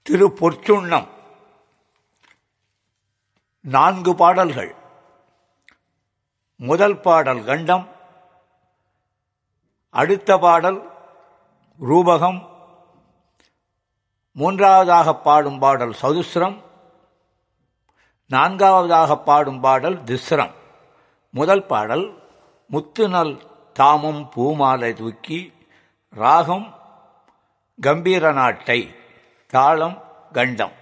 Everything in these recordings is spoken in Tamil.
திரு பொற்சுண்ணம் நான்கு பாடல்கள் முதல் பாடல் கண்டம் அடுத்த பாடல் ரூபகம் மூன்றாவதாக பாடும் பாடல் சதுஸ்ரம் நான்காவதாக பாடும் பாடல் திஸ்ரம் முதல் பாடல் முத்துநல் தாமும் பூமாலை தூக்கி ராகம் கம்பீர நாட்டை தாளம் கண்டம்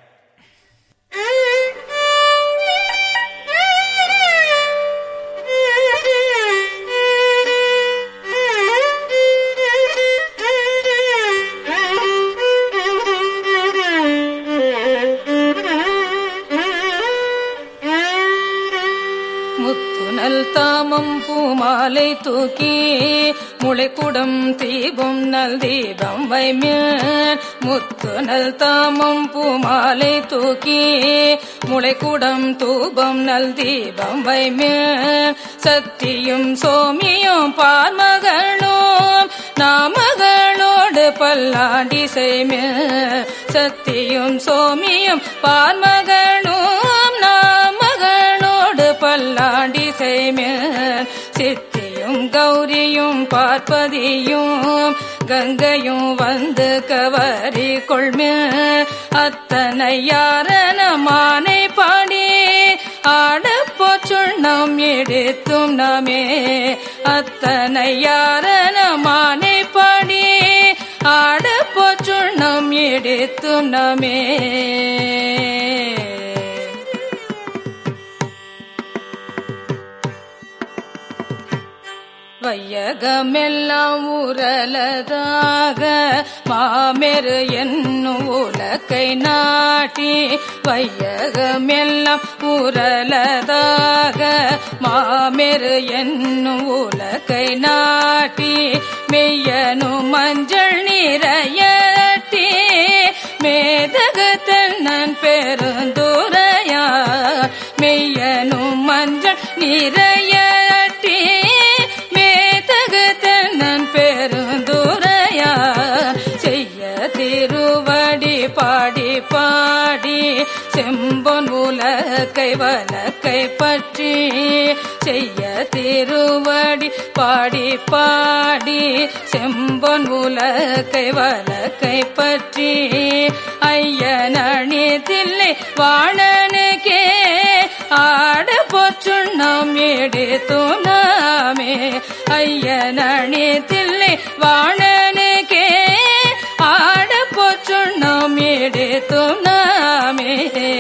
முத்துனல் தாமம் பூமாலை தூக்கி முளைக்குடம் தீபம் நல் தீபம் வைமேன் முத்துனல் தாமம் பூமாலை தூக்கி முளைக்குடம் தூபம் நல் தீபம் வைமேன் சத்தியும் சோமியும் பார்மகளும் நாமகளோடு பல்லாண்டி செய்மே சத்தியும் சோமியும் பார்மகளும் நாமகளோடு பல்லாண்டி செய்மே சித்தியும் கௌரியும் பார்ப்பதியும் கங்கையும் வந்து கவரி கொள்மே அத்தனை யாரன மானை பாடி ஆடப்போ சுண்ணம் எடுத்தும் நாமே அத்தனை யாரன மானை பாடி ஆடப்போ சுண்ணம் எடுத்தும் நாமே வையகமெல்லாம் ஊரலதாக மாமெரு என்னும் உலக்கை நாட்டி வையகமெல்லாம் ஊரலதாக மாமெரு என்னும் உலக்கை நாட்டி மெய்யனும் மஞ்சள் நிறையட்டி மேதகு தென்னன் பெருந்துரையா மெய்யனும் மஞ்சள் நிறையட்டி மேதகு தென்னன் பெருந்துரையா செய்ய திருவடி பாடி பாடி செம்பொன் உலக்கை வலக்கை பற்றி செய்ய திருவடி பாடி பாடி செம்பொன் உலக்கை வலக்கை பற்றி ஐயனணி தில்லை வாணனுக்கே ஆட பொற்றுண்ணம் எடுத்தும் நாமே ஐயனணி தில்லை வாணனுக்கே ஆட பொற்றுண்ணம் எடுத்தும் நாமே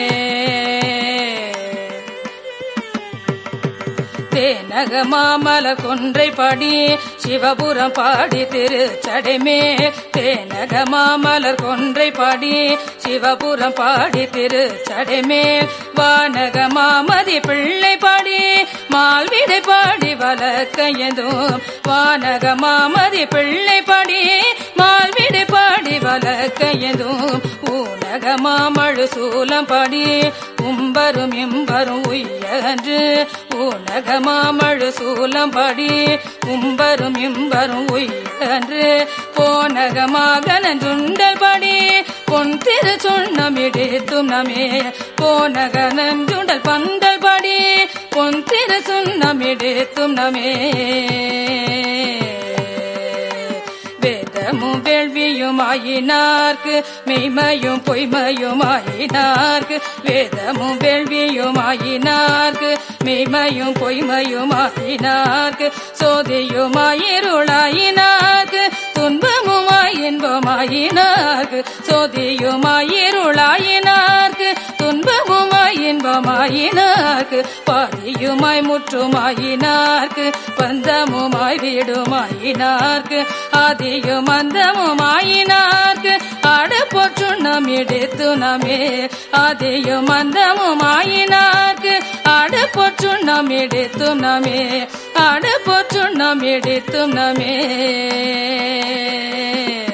தேனக மாமல கொன்றை பாடி சிவபுரம் பாடி திருச்சடைமே தேனக மாமலர் கொன்றை பாடி சிவபுரம் பாடி திருச்சடைமே வானக மாமதி பிள்ளை பாடி மால்விடை பாடி வழக்கையதும் வானக மாமதி பிள்ளை பாடி மால்விடை பாடி வழக்கையதும் ஊனக மாமழு சூலம் பாடி உம்பரும் இம்பரும் உய்யன்று ஊனக மாமழு சூலம் பாடி உம்பரும் இம்பரும் உய்யன்று போனக மாகனஞ்சுண்டல் பாடி பொன் திரு சொன்னம் இடித்தும் நமே போனக நஞ்சுண்டல் பந்தல் பாடி பொன் திரு சொன்னம் இடித்தும் நமே வேதமும் வேள்வியுமாயினார்க்கு மெய்மையும் பொய்மையுமாயினார்க்கு வேதமும் வேள்வியுமாயினார்க்கு மெய்மையும் பொய்மையுமாயினார்க்கு சோதியுமாயிருளாயினார்க்கு துன்பமுமாய் இன்பமாயினார்க்கு சோதியுமாயிருளாயினார்க்கு துன்பமுமாய் இன்பமாயினார்க்கு பாதியுமாய் முற்றுமாயினார்க்கு பந்தமுமாய் வீடுமாயினார்க்கு ஆதியும் அந்தமுமாயினார்க்கு ஆட போற்று நம் எடுத்து நமே ஆதியும் அந்தமுமாயினார்க்கு ஆட போற்று நம் எடுத்து நமே ஆட போற்று நம் எடுத்து நமே